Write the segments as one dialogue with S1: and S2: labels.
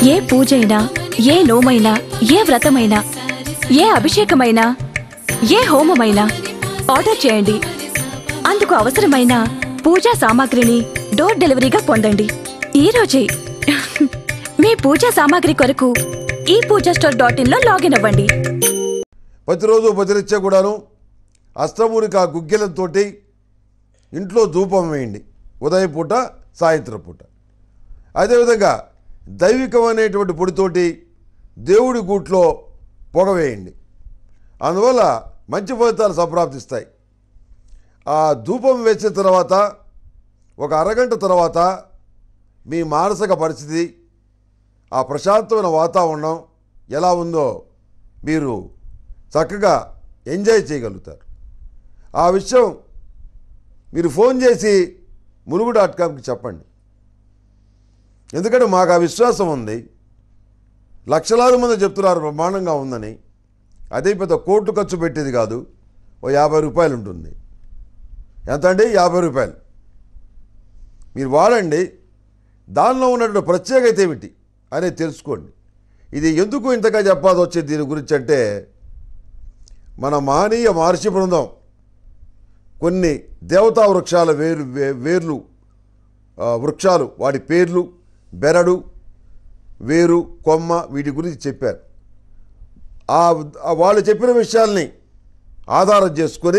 S1: ఏ పూజైనా ఏ నోమైనా ఏ వ్రతమైనా ఏ అభిషేకమైనా ఏ హోమమైనా ఆర్డర్ చేయండి అందుకు అవసరమైన పూజా సామాగ్రిని డోర్ డెలివరీగా పొందండి ఈ రోజే మీ పూజా సామాగ్రి కొరకు ఈ పూజా స్టోర్ డాట్ ఇన్ లో లాగిన్ అవ్వండి
S2: ప్రతిరోజు ప్రతినిత్యం కూడాను అష్టమూలిక గుగ్గిలంతో ఇంట్లో ధూపం వేయండి ఉదయం పూట సాయంత్రం పూట అదేవిధంగా దైవికమైనటువంటి పొడితోటి దేవుడి గూట్లో పొగ వేయండి అందువల్ల మంచి ఫలితాలు సంప్రాప్తిస్తాయి ఆ ధూపం వేసిన తర్వాత ఒక అరగంట తర్వాత మీ మానసిక పరిస్థితి ఆ ప్రశాంతమైన వాతావరణం ఎలా ఉందో మీరు చక్కగా ఎంజాయ్ చేయగలుగుతారు ఆ విషయం మీరు ఫోన్ చేసి ములుగు డాట్ కామ్కి చెప్పండి ఎందుకంటే మాకు ఆ విశ్వాసం ఉంది లక్షలాది మంది చెప్తున్నారు బ్రహ్మాండంగా ఉందని అదే పెద్ద కోట్లు ఖర్చు పెట్టేది కాదు ఓ యాభై రూపాయలు ఉంటుంది ఎంత అండి యాభై రూపాయలు మీరు వాడండి దానిలో ఉన్నటువంటి ప్రత్యేకత ఏమిటి అనేది తెలుసుకోండి ఇది ఎందుకు ఇంతగా చెప్పాల్సి వచ్చేది దీని గురించి అంటే మన మానీయ మహర్షి బృందం కొన్ని దేవతా వృక్షాల వేరు వే- వేర్లు ఆ, వృక్షాలు వాటి పేర్లు బెరడు వేరు కొమ్మ వీటి గురించి చెప్పారు ఆ ఆ వాళ్ళు చెప్పిన విషయాల్ని ఆధారం చేసుకొని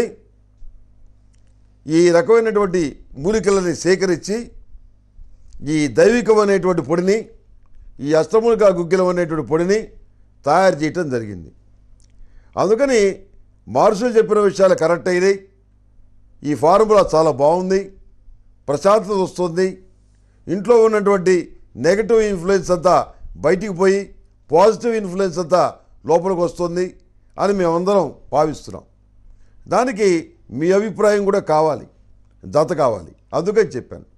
S2: ఈ రకమైనటువంటి మూలికలని సేకరించి ఈ దైవికమైనటువంటి పొడిని ఈ అష్టమూలిక గుగ్గిలం అనేటువంటి పొడిని తయారు చేయటం జరిగింది అందుకని మహర్షులు చెప్పిన విషయాలు కరెక్ట్ అయినాయి ఈ ఫార్ములా చాలా బాగుంది ప్రశాంతత వస్తుంది ఇంట్లో ఉన్నటువంటి నెగటివ్ ఇన్ఫ్లుయెన్స్ అంతా బయటికి పోయి పాజిటివ్ ఇన్ఫ్లుయెన్స్ అంతా లోపలికి వస్తుంది అని మేమందరం భావిస్తున్నాం దానికి మీ అభిప్రాయం కూడా కావాలి జత కావాలి అందుకని చెప్పాను